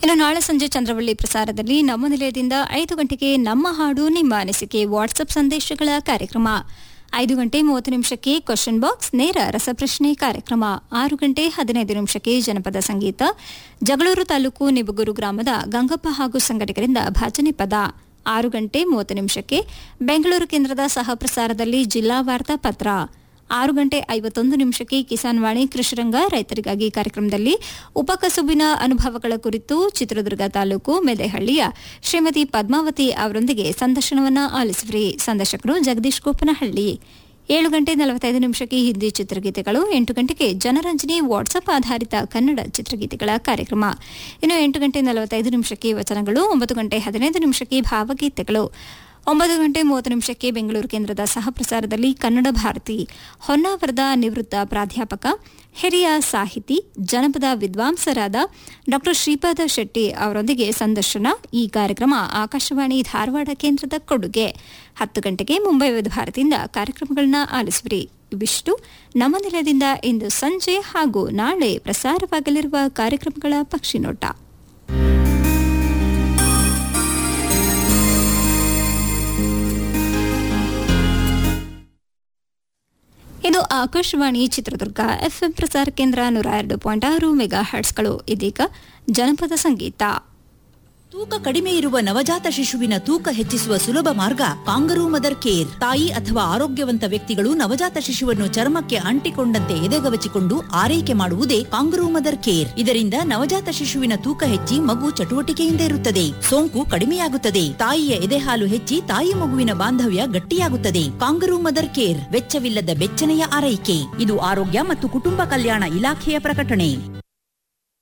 ಇನ್ನು ನಾಳೆ ಸಂಜೆ ಚಂದ್ರವಳ್ಳಿ ಪ್ರಸಾರದಲ್ಲಿ ನಮ್ಮ ನಿಲಯದಿಂದ ಐದು ಗಂಟೆಗೆ ನಮ್ಮ ಹಾಡು ನಿಮ್ಮ ಅನಿಸಿಕೆ ವಾಟ್ಸ್ಆಪ್ ಸಂದೇಶಗಳ ಕಾರ್ಯಕ್ರಮ ಐದು ಗಂಟೆ ಮೂವತ್ತು ನಿಮಿಷಕ್ಕೆ ಕ್ವಶನ್ ಬಾಕ್ಸ್ ನೇರ ರಸಪ್ರಶ್ನೆ ಕಾರ್ಯಕ್ರಮ ಆರು ಗಂಟೆ ಹದಿನೈದು ನಿಮಿಷಕ್ಕೆ ಜನಪದ ಸಂಗೀತ ಜಗಳೂರು ತಾಲೂಕು ನಿಬಗೂರು ಗ್ರಾಮದ ಗಂಗಪ್ಪ ಹಾಗೂ ಸಂಘಟಕರಿಂದ ಭಜನೆ ಪದ ಆರು ಗಂಟೆ ಮೂವತ್ತು ನಿಮಿಷಕ್ಕೆ ಬೆಂಗಳೂರು ಕೇಂದ್ರದ ಸಹ ಪ್ರಸಾರದಲ್ಲಿ ಜಿಲ್ಲಾ ವಾರ್ತಾ ಪತ್ರ ಆರು ಗಂಟೆ ಐವತ್ತೊಂದು ನಿಮಿಷಕ್ಕೆ ಕಿಸಾನ್ ವಾಣಿ ಕೃಷಿರಂಗ ರೈತರಿಗಾಗಿ ಕಾರ್ಯಕ್ರಮದಲ್ಲಿ ಉಪಕಸುಬಿನ ಅನುಭವಗಳ ಕುರಿತು ಚಿತ್ರದುರ್ಗ ತಾಲೂಕು ಮೆದೆಹಳ್ಳಿಯ ಶ್ರೀಮತಿ ಪದ್ಮಾವತಿ ಅವರೊಂದಿಗೆ ಸಂದರ್ಶನವನ್ನ ಆಲಿಸುವಿರಿ ಸಂದರ್ಶಕರು ಜಗದೀಶ್ ಗೋಪನಹಳ್ಳಿ ಏಳು ಗಂಟೆ ನಲವತ್ತೈದು ನಿಮಿಷಕ್ಕೆ ಹಿಂದಿ ಚಿತ್ರಗೀತೆಗಳು ಎಂಟು ಗಂಟೆಗೆ ಜನರಂಜನಿ ವಾಟ್ಸಪ್ ಆಧಾರಿತ ಕನ್ನಡ ಚಿತ್ರಗೀತೆಗಳ ಕಾರ್ಯಕ್ರಮ ಇನ್ನು ಎಂಟು ಗಂಟೆ ನಲವತ್ತೈದು ನಿಮಿಷಕ್ಕೆ ವಚನಗಳು ಒಂಬತ್ತು ಗಂಟೆ ಹದಿನೈದು ನಿಮಿಷಕ್ಕೆ ಭಾವಗೀತೆಗಳು ಒಂಬತ್ತು ಗಂಟೆ ಮೂವತ್ತು ನಿಮಿಷಕ್ಕೆ ಬೆಂಗಳೂರು ಕೇಂದ್ರದ ಸಹ ಪ್ರಸಾರದಲ್ಲಿ ಕನ್ನಡ ಭಾರತಿ ಹೊನ್ನಾವರದ ನಿವೃತ್ತ ಪ್ರಾಧ್ಯಾಪಕ ಹಿರಿಯ ಸಾಹಿತಿ ಜನಪದ ವಿದ್ವಾಂಸರಾದ ಡಾ ಶ್ರೀಪಾದ ಶೆಟ್ಟಿ ಅವರೊಂದಿಗೆ ಸಂದರ್ಶನ ಈ ಕಾರ್ಯಕ್ರಮ ಆಕಾಶವಾಣಿ ಧಾರವಾಡ ಕೇಂದ್ರದ ಕೊಡುಗೆ ಹತ್ತು ಗಂಟೆಗೆ ಮುಂಬೈ ವಿವಿಧ ಭಾರತಿಯಿಂದ ಕಾರ್ಯಕ್ರಮಗಳನ್ನ ಆಲಿಸುವಿರಿ ಇವಿಷ್ಟು ನಮ್ಮ ನಿಲಯದಿಂದ ಇಂದು ಸಂಜೆ ಹಾಗೂ ನಾಳೆ ಪ್ರಸಾರವಾಗಲಿರುವ ಕಾರ್ಯಕ್ರಮಗಳ ಪಕ್ಷಿನೋಟ ಇದು ಆಕಾಶವಾಣಿ ಚಿತ್ರದುರ್ಗ ಎಫ್ಎಂ ಪ್ರಸಾರ ಕೇಂದ್ರ ನೂರ ಎರಡು ಪಾಯಿಂಟ್ ಆರು ಮೆಗಾ ಹರ್ಟ್ಸ್ಗಳು ಇದೀಗ ಜನಪದ ಸಂಗೀತ ತೂಕ ಕಡಿಮೆ ಇರುವ ನವಜಾತ ಶಿಶುವಿನ ತೂಕ ಹೆಚ್ಚಿಸುವ ಸುಲಭ ಮಾರ್ಗ ಕಾಂಗರೂ ಮದರ್ ಕೇರ್ ತಾಯಿ ಅಥವಾ ಆರೋಗ್ಯವಂತ ವ್ಯಕ್ತಿಗಳು ನವಜಾತ ಶಿಶುವನ್ನು ಚರ್ಮಕ್ಕೆ ಅಂಟಿಕೊಂಡಂತೆ ಎದೆಗವಚಿಕೊಂಡು ಆರೈಕೆ ಮಾಡುವುದೇ ಕಾಂಗರೂ ಮದರ್ ಕೇರ್ ಇದರಿಂದ ನವಜಾತ ಶಿಶುವಿನ ತೂಕ ಹೆಚ್ಚಿ ಮಗು ಚಟುವಟಿಕೆಯಿಂದ ಇರುತ್ತದೆ ಸೋಂಕು ಕಡಿಮೆಯಾಗುತ್ತದೆ ತಾಯಿಯ ಎದೆಹಾಲು ಹೆಚ್ಚಿ ತಾಯಿ ಮಗುವಿನ ಬಾಂಧವ್ಯ ಗಟ್ಟಿಯಾಗುತ್ತದೆ ಕಾಂಗರೂ ಮದರ್ ಕೇರ್ ವೆಚ್ಚವಿಲ್ಲದ ಬೆಚ್ಚನೆಯ ಆರೈಕೆ ಇದು ಆರೋಗ್ಯ ಮತ್ತು ಕುಟುಂಬ ಕಲ್ಯಾಣ ಇಲಾಖೆಯ ಪ್ರಕಟಣೆ